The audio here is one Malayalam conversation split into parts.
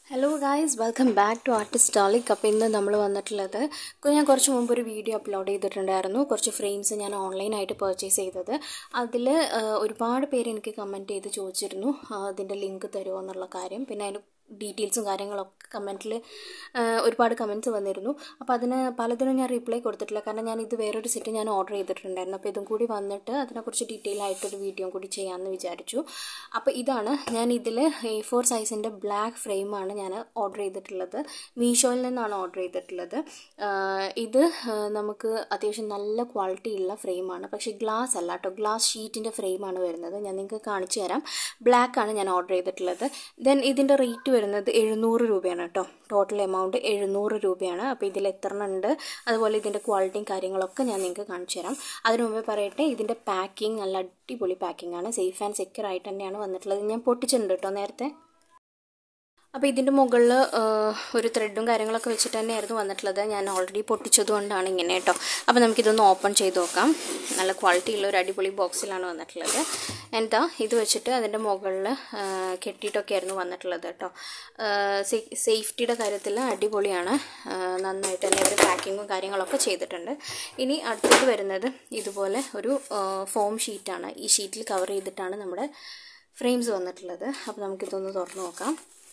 hello guys welcome back to ആർട്ടിസ്റ്റാളിക് അപ്പോൾ ഇന്ന് നമ്മൾ വന്നിട്ടുള്ളത് കൊ- ഞാൻ കുറച്ച് മുമ്പ് ഒരു വീഡിയോ അപ്ലോഡ് ചെയ്തിട്ടുണ്ടായിരുന്നു കുറച്ച് ഫ്രെയിംസ് ഞാൻ ഓൺലൈനായിട്ട് പർച്ചേസ് ചെയ്തത് അതിൽ ഒരുപാട് പേര് എനിക്ക് കമൻറ്റ് ചെയ്ത് ചോദിച്ചിരുന്നു ആ, അതിൻ്റെ ലിങ്ക് തരുമോ എന്നുള്ള കാര്യം പിന്നെ അതിൻ്റെ ഡീറ്റെയിൽസും കാര്യങ്ങളൊക്കെ കമൻറ്റിൽ ഒരുപാട് കമൻറ്റ്സ് വന്നിരുന്നു അപ്പോൾ അതിന് പലതിനും ഞാൻ റിപ്ലൈ കൊടുത്തിട്ടില്ല കാരണം ഞാൻ ഇത് വേറൊരു സെറ്റ് ഞാൻ ഓർഡർ ചെയ്തിട്ടുണ്ടായിരുന്നു അപ്പോൾ ഇതും കൂടി വന്നിട്ട് അതിനെക്കുറിച്ച് ഡീറ്റെയിൽ ആയിട്ടൊരു വീഡിയോ കൂടി ചെയ്യാമെന്ന് വിചാരിച്ചു അപ്പോൾ ഇതാണ് ഞാൻ ഇതിൽ എ ഫോർ സൈസിൻ്റെ ബ്ലാക്ക് ഫ്രെയിമാണ് ഞാൻ ഓർഡർ ചെയ്തിട്ടുള്ളത് മീഷോയിൽ നിന്നാണ് ഓർഡർ ചെയ്തിട്ടുള്ളത് ആഹ് ഇത് ആഹ് നമുക്ക് അത്യാവശ്യം നല്ല ക്വാളിറ്റി ഉള്ള ഫ്രെയിമാണ് പക്ഷേ ഗ്ലാസ് അല്ല കേട്ടോ ഗ്ലാസ് ഷീറ്റിൻ്റെ ഫ്രെയിമാണ് വരുന്നത് ഞാൻ നിങ്ങൾക്ക് കാണിച്ചു തരാം ബ്ലാക്ക് ആണ് ഞാൻ ഓർഡർ ചെയ്തിട്ടുള്ളത് ദെൻ ഇതിൻ്റെ റേറ്റ് വരുന്നത് എഴുന്നൂറ് രൂപയാണ് കേട്ടോ ടോട്ടൽ എമൗണ്ട് എഴുന്നൂറ് രൂപയാണ് അപ്പോൾ ഇതിൽ എത്ര എണ്ണം ഉണ്ട് അതുപോലെ ഇതിൻ്റെ ക്വാളിറ്റിയും കാര്യങ്ങളൊക്കെ ഞാൻ നിങ്ങൾക്ക് കാണിച്ചു തരാം അതിനു മുമ്പേ പറയട്ടെ ഇതിൻ്റെ പാക്കിംഗ് നല്ല അടിപൊളി പാക്കിംഗ് ആണ് സേഫ് ആൻഡ് സെക്യൂർ ആയിട്ട് തന്നെയാണ് വന്നിട്ടുള്ളത് ഞാൻ പൊട്ടിച്ചിട്ടുണ്ട് കേട്ടോ നേരത്തെ അപ്പോൾ ഇതിൻ്റെ മുകളിൽ ഒരു ത്രെഡും കാര്യങ്ങളൊക്കെ വെച്ചിട്ട് തന്നെയായിരുന്നു വന്നിട്ടുള്ളത് ഞാൻ ഓൾറെഡി പൊട്ടിച്ചത് കൊണ്ടാണ് ഇങ്ങനെ കേട്ടോ അപ്പോൾ നമുക്കിതൊന്ന് ഓപ്പൺ ചെയ്ത് നോക്കാം നല്ല ക്വാളിറ്റി ഉള്ള ഒരു അടിപൊളി ബോക്സിലാണ് വന്നിട്ടുള്ളത് എന്താ ഇത് വെച്ചിട്ട് അതിൻ്റെ മുകളിൽ കെട്ടിയിട്ടൊക്കെ ആയിരുന്നു വന്നിട്ടുള്ളത് കേട്ടോ സേഫ്റ്റിയുടെ കാര്യത്തിൽ അടിപൊളിയാണ് ആ, നന്നായിട്ട് തന്നെ അവർ പാക്കിങ്ങും കാര്യങ്ങളൊക്കെ ചെയ്തിട്ടുണ്ട് ഇനി അടുത്തത് വരുന്നത് ഇതുപോലെ ഒരു ഫോം ഷീറ്റാണ് ഈ ഷീറ്റിൽ കവർ ചെയ്തിട്ടാണ് നമ്മുടെ ഫ്രെയിംസ് വന്നിട്ടുള്ളത് അപ്പോൾ നമുക്കിതൊന്ന് തുറന്ന് നോക്കാം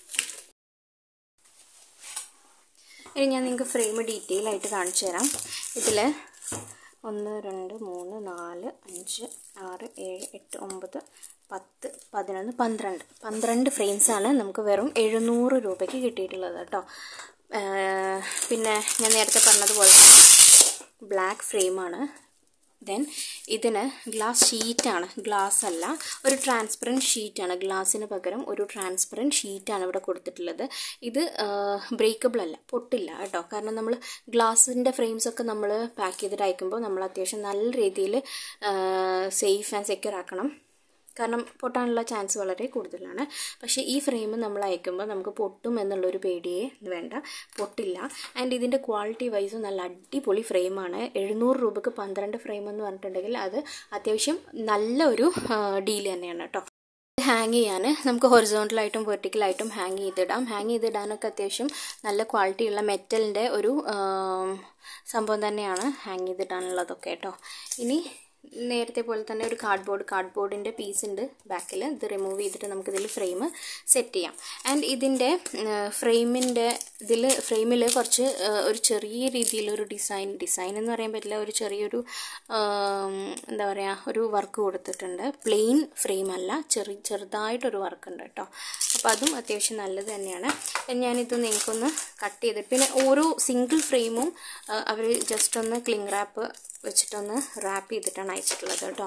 ഇനി ഞാൻ നിങ്ങൾക്ക് ഫ്രെയിം ഡീറ്റെയിൽ ആയിട്ട് കാണിച്ചു തരാം ഇതിൽ ഒന്ന് രണ്ട് മൂന്ന് നാല് അഞ്ച് ആറ് ഏഴ് എട്ട് ഒമ്പത് പത്ത് പതിനൊന്ന് പന്ത്രണ്ട് പന്ത്രണ്ട് ഫ്രെയിംസാണ് നമുക്ക് വെറും എഴുന്നൂറ് രൂപയ്ക്ക് കിട്ടിയിട്ടുള്ളത് കേട്ടോ ഏർ പിന്നെ ഞാൻ നേരത്തെ പറഞ്ഞതുപോലെ തന്നെ ബ്ലാക്ക് ഫ്രെയിമാണ് ദെൻ ഇതിന് ഗ്ലാസ് ഷീറ്റാണ് ഗ്ലാസ് അല്ല ഒരു ട്രാൻസ്പെറൻറ്റ് ഷീറ്റാണ് ഗ്ലാസ്സിന് പകരം ഒരു ട്രാൻസ്പെറൻറ്റ് ഷീറ്റാണ് ഇവിടെ കൊടുത്തിട്ടുള്ളത് ഇത് ബ്രേക്കബിൾ അല്ല പൊട്ടില്ല കേട്ടോ കാരണം നമ്മൾ ഗ്ലാസിൻ്റെ ഫ്രെയിംസ് ഒക്കെ നമ്മൾ പാക്ക് ചെയ്തിട്ട് അയക്കുമ്പോൾ നമ്മൾ അത്യാവശ്യം നല്ല രീതിയിൽ സേഫ് ആൻഡ് സെക്യൂർ ആക്കണം കാരണം പൊട്ടാനുള്ള ചാൻസ് വളരെ കൂടുതലാണ് പക്ഷേ ഈ ഫ്രെയിം നമ്മൾ അയക്കുമ്പോൾ നമുക്ക് പൊട്ടും എന്നുള്ളൊരു പേടിയേ വേണ്ട പൊട്ടില്ല ആൻഡ് ഇതിൻ്റെ ക്വാളിറ്റി വൈസ് നല്ല അടിപൊളി ഫ്രെയിമാണ് എഴുന്നൂറ് രൂപക്ക് പന്ത്രണ്ട് ഫ്രെയിം എന്ന് പറഞ്ഞിട്ടുണ്ടെങ്കിൽ അത് അത്യാവശ്യം നല്ലൊരു ഡീൽ തന്നെയാണ് കേട്ടോ ഹാങ് ചെയ്യാൻ നമുക്ക് ഹൊറിസോണ്ടലായിട്ടും വെർട്ടിക്കലായിട്ടും ഹാങ് ചെയ്തിടാം ഹാങ് ചെയ്തിടാനൊക്കെ അത്യാവശ്യം നല്ല ക്വാളിറ്റിയുള്ള മെറ്റലിൻ്റെ ഒരു ആം, സംഭവം തന്നെയാണ് ഹാങ് ചെയ്തിടാനുള്ളതൊക്കെ കേട്ടോ ഇനി നേരത്തെ പോലെ തന്നെ ഒരു കാർഡ്ബോർഡ് കാർഡ്ബോർഡിൻ്റെ പീസ് ഉണ്ട് ബാക്കിൽ ഇത് റിമൂവ് ചെയ്തിട്ട് നമുക്കിതിൽ ഫ്രെയിം സെറ്റ് ചെയ്യാം ആൻഡ് ഇതിൻ്റെ ഫ്രെയിമിൻ്റെ ഇതിൽ ഫ്രെയിമിൽ കുറച്ച് ആ, ഒരു ചെറിയ രീതിയിലൊരു ഡിസൈൻ ഡിസൈൻ എന്ന് പറയാൻ പറ്റില്ല ഒരു ചെറിയൊരു ആം, എന്താ പറയുക ഒരു വർക്ക് കൊടുത്തിട്ടുണ്ട് പ്ലെയിൻ ഫ്രെയിം അല്ല ചെറിയ ചെറുതായിട്ടൊരു വർക്ക് ഉണ്ട് കേട്ടോ അപ്പോൾ അതും അത്യാവശ്യം നല്ലത് തന്നെയാണ് ഞാനിത് നിങ്ങൾക്കൊന്ന് കട്ട് ചെയ്തിട്ട് പിന്നെ ഓരോ സിംഗിൾ ഫ്രെയിമും അവർ ജസ്റ്റ് ഒന്ന് ക്ലിങ് റാപ്പ് വെച്ചിട്ടൊന്ന് റാപ്പ് ചെയ്തിട്ടാണ് അയച്ചിട്ടുള്ളത് കേട്ടോ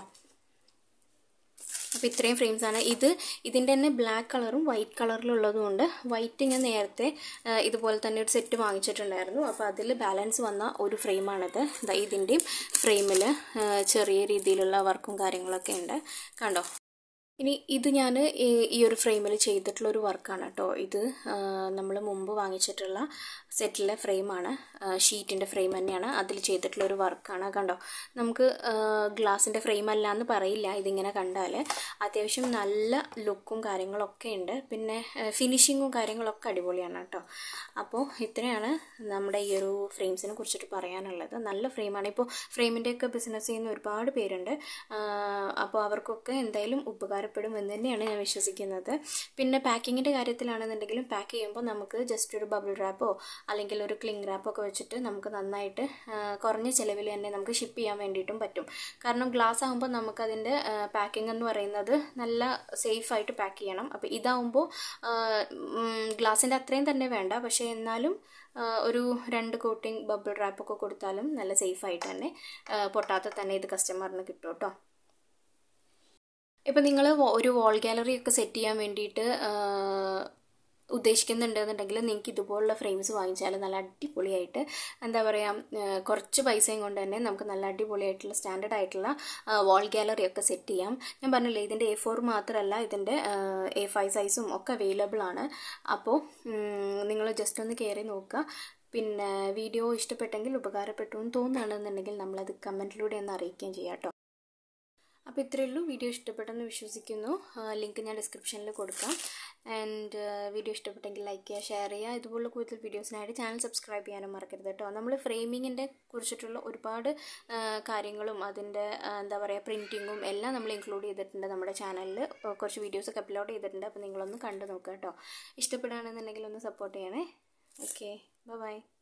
അപ്പോൾ ഇത്രയും ഫ്രെയിംസാണ് ഇത് ഇതിൻ്റെ തന്നെ ബ്ലാക്ക് കളറും വൈറ്റ് കളറിലുള്ളതും ഉണ്ട് വൈറ്റ് ഞാൻ നേരത്തെ ആ, ഇതുപോലെ തന്നെ ഒരു സെറ്റ് വാങ്ങിച്ചിട്ടുണ്ടായിരുന്നു അപ്പോൾ അതിൽ ബാലൻസ് വന്ന ഒരു ഫ്രെയിമാണിത് ദാ ഇതിൻ്റെയും ഫ്രെയിമിൽ ചെറിയ രീതിയിലുള്ള വർക്കും കാര്യങ്ങളൊക്കെ ഉണ്ട് കണ്ടോ ഇനി ഇത് ഞാൻ ഈ ഒരു ഫ്രെയിമിൽ ചെയ്തിട്ടുള്ള ഒരു വർക്കാണ് കേട്ടോ ഇത് നമ്മൾ മുമ്പ് വാങ്ങിച്ചിട്ടുള്ള സെറ്റിലെ ഫ്രെയിമാണ് ഷീറ്റിൻ്റെ ഫ്രെയിം തന്നെയാണ് അതിൽ ചെയ്തിട്ടുള്ള ഒരു വർക്കാണ് കണ്ടോ നമുക്ക് ഗ്ലാസിൻ്റെ ഫ്രെയിം അല്ല എന്ന് പറയില്ല ഇതിങ്ങനെ കണ്ടാൽ അത്യാവശ്യം നല്ല ലുക്കും കാര്യങ്ങളൊക്കെ ഉണ്ട് പിന്നെ ഫിനിഷിങ്ങും കാര്യങ്ങളൊക്കെ അടിപൊളിയാണ് കേട്ടോ അപ്പോൾ ഇത്രയാണ് നമ്മുടെ ഈ ഒരു ഫ്രെയിംസിനെ കുറിച്ചിട്ട് പറയാനുള്ളത് നല്ല ഫ്രെയിമാണ് ഇപ്പോൾ ഫ്രെയിമിൻ്റെയൊക്കെ ബിസിനസ് ചെയ്യുന്ന ഒരുപാട് പേരുണ്ട് അപ്പോൾ അവർക്കൊക്കെ എന്തായാലും ഉപകാരപ്പെടും എന്ന് തന്നെയാണ് ഞാൻ വിശ്വസിക്കുന്നത് പിന്നെ പാക്കിങ്ങിൻ്റെ കാര്യത്തിലാണെന്നുണ്ടെങ്കിലും പാക്ക് ചെയ്യുമ്പോൾ നമുക്ക് ജസ്റ്റ് ഒരു ബബിൾ റാപ്പോ അല്ലെങ്കിൽ ഒരു ക്ലിങ് റാപ്പോ ഒക്കെ വെച്ചിട്ട് നമുക്ക് നന്നായിട്ട് ആ, കുറഞ്ഞ ചിലവിൽ തന്നെ നമുക്ക് ഷിപ്പ് ചെയ്യാൻ വേണ്ടിയിട്ടും പറ്റും കാരണം ഗ്ലാസ് ആകുമ്പോൾ നമുക്കതിൻ്റെ പാക്കിംഗ് എന്ന് പറയുന്നത് നല്ല സേഫ് ആയിട്ട് പാക്ക് ചെയ്യണം അപ്പോൾ ഇതാവുമ്പോൾ ഗ്ലാസിൻ്റെ അത്രയും തന്നെ വേണ്ട പക്ഷേ എന്നാലും ആ, ഒരു രണ്ട് കോട്ടിങ് ബബിൾ റാപ്പൊക്കെ കൊടുത്താലും നല്ല സേഫ് ആയിട്ട് തന്നെ ആ, പൊട്ടാതെ തന്നെ ഇത് കസ്റ്റമറിന് കിട്ടും കേട്ടോ ഇപ്പം നിങ്ങൾ ഒരു വാൾ ഗാലറി ഒക്കെ സെറ്റ് ചെയ്യാൻ വേണ്ടിയിട്ട് ആ, ഉദ്ദേശിക്കുന്നുണ്ടെന്നുണ്ടെങ്കിൽ നിങ്ങൾക്ക് ഇതുപോലുള്ള ഫ്രെയിംസ് വാങ്ങിച്ചാൽ നല്ല അടിപൊളിയായിട്ട് എന്താ പറയുക കുറച്ച് പൈസയും കൊണ്ട് തന്നെ നമുക്ക് നല്ല അടിപൊളിയായിട്ടുള്ള സ്റ്റാൻഡേർഡ് ആയിട്ടുള്ള വാൾ ഗാലറി ഒക്കെ സെറ്റ് ചെയ്യാം ഞാൻ പറഞ്ഞില്ലേ ഇതിൻ്റെ എ ഫോർ മാത്രമല്ല ഇതിൻ്റെ എ ഫൈവ് സൈസും ഒക്കെ അവൈലബിൾ ആണ് അപ്പോൾ നിങ്ങൾ ജസ്റ്റ് ഒന്ന് കയറി നോക്കുക പിന്നെ വീഡിയോ ഇഷ്ടപ്പെട്ടെങ്കിൽ ഉപകാരപ്പെട്ടു എന്ന് തോന്നുകയാണെന്നുണ്ടെങ്കിൽ നമ്മളത് കമൻറ്റിലൂടെ ഒന്ന് അറിയിക്കുകയും ചെയ്യാം കേട്ടോ അപ്പോൾ ഇത്രയേ ഉള്ളൂ വീഡിയോ ഇഷ്ടപ്പെട്ടെന്ന് വിശ്വസിക്കുന്നു ലിങ്ക് ഞാൻ ഡിസ്ക്രിപ്ഷനിൽ കൊടുക്കാം ആൻഡ് വീഡിയോ ഇഷ്ടപ്പെട്ടെങ്കിൽ ലൈക്ക് ചെയ്യുക ഷെയർ ചെയ്യുക ഇതുപോലുള്ള കൂടുതൽ വീഡിയോസിനായിട്ട് ചാനൽ സബ്സ്ക്രൈബ് ചെയ്യാനും മറക്കരുത് കേട്ടോ നമ്മൾ ഫ്രെയിമിങ്ങിൻ്റെ കുറിച്ചിട്ടുള്ള ഒരുപാട് ആ, കാര്യങ്ങളും അതിൻ്റെ ആ, എന്താ പറയുക പ്രിൻറ്റിങ്ങും എല്ലാം നമ്മൾ ഇൻക്ലൂഡ് ചെയ്തിട്ടുണ്ട് നമ്മുടെ ചാനലിൽ കുറച്ച് വീഡിയോസൊക്കെ അപ്ലോഡ് ചെയ്തിട്ടുണ്ട് അപ്പോൾ നിങ്ങളൊന്ന് കണ്ടു നോക്കുക കേട്ടോ ഇഷ്ടപ്പെടുകയാണെന്നുണ്ടെങ്കിൽ ഒന്ന് സപ്പോർട്ട് ചെയ്യണേ ഓക്കെ ബൈ